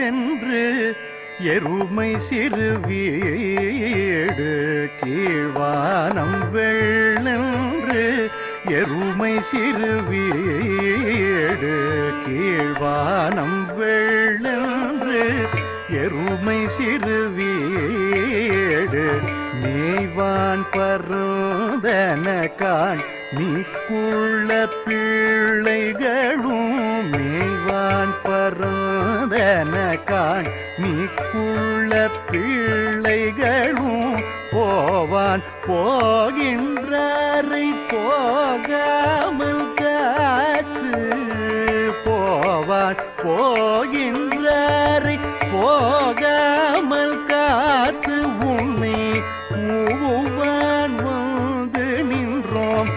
சென்று எருமை சிறு வீடு கீழ்வானம் வெள்ளென்று எருமை சிறு வீடு கீழ்வானம் வெள்ளென்று எருமை சிறு வீடு மேய்வான் பருந்தன காண் நீக்குள்ள பிள்ளைகளும் மேய்வான் பருந்தன காண் நீக்குள்ள பிள்ளைகளும் போவான் போகின்றாரை போகாமல் காத்து போவான் போகின்றாரை போகாமல் காத்து உன்னை கூவுவான் வந்து நின்றோம்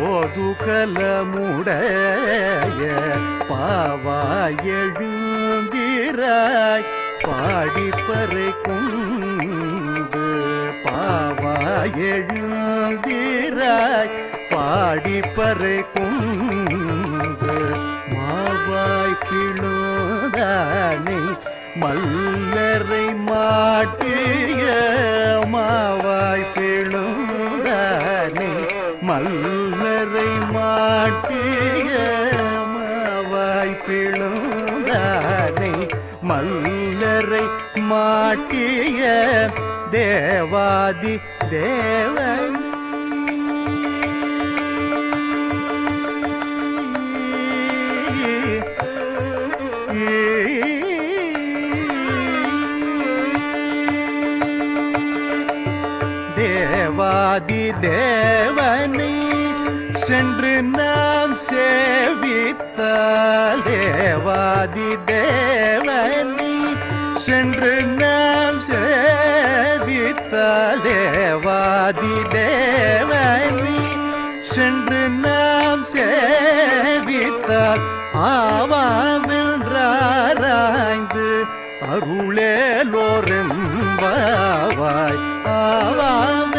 கோதுகலமுடைய பாவாய் எழுந்திராய் பாடிப்பறை கொண்டு பாவாய் எழுந்திராய் பாடிப்பறை கொண்டு மாவாய் பிழுதானை மல்லரை மாட்டிய மாவாய் பிழுதானை மல்லரை மாட்டிய மாவாய் பிழுதானை மல்லரை மாட்டிய தேவாதி தேவன் தேவாதி தேவனை சென்று நாம் சேவித்தால் தேவாதி தேவனை சென்று நாம் சேவித்தால் தேவாதி தேவனை சென்று நாம் சேவித்தால் ஆவாவில்றாராய்ந்து அருளேலோரெம்பாவாய் ஆவாம்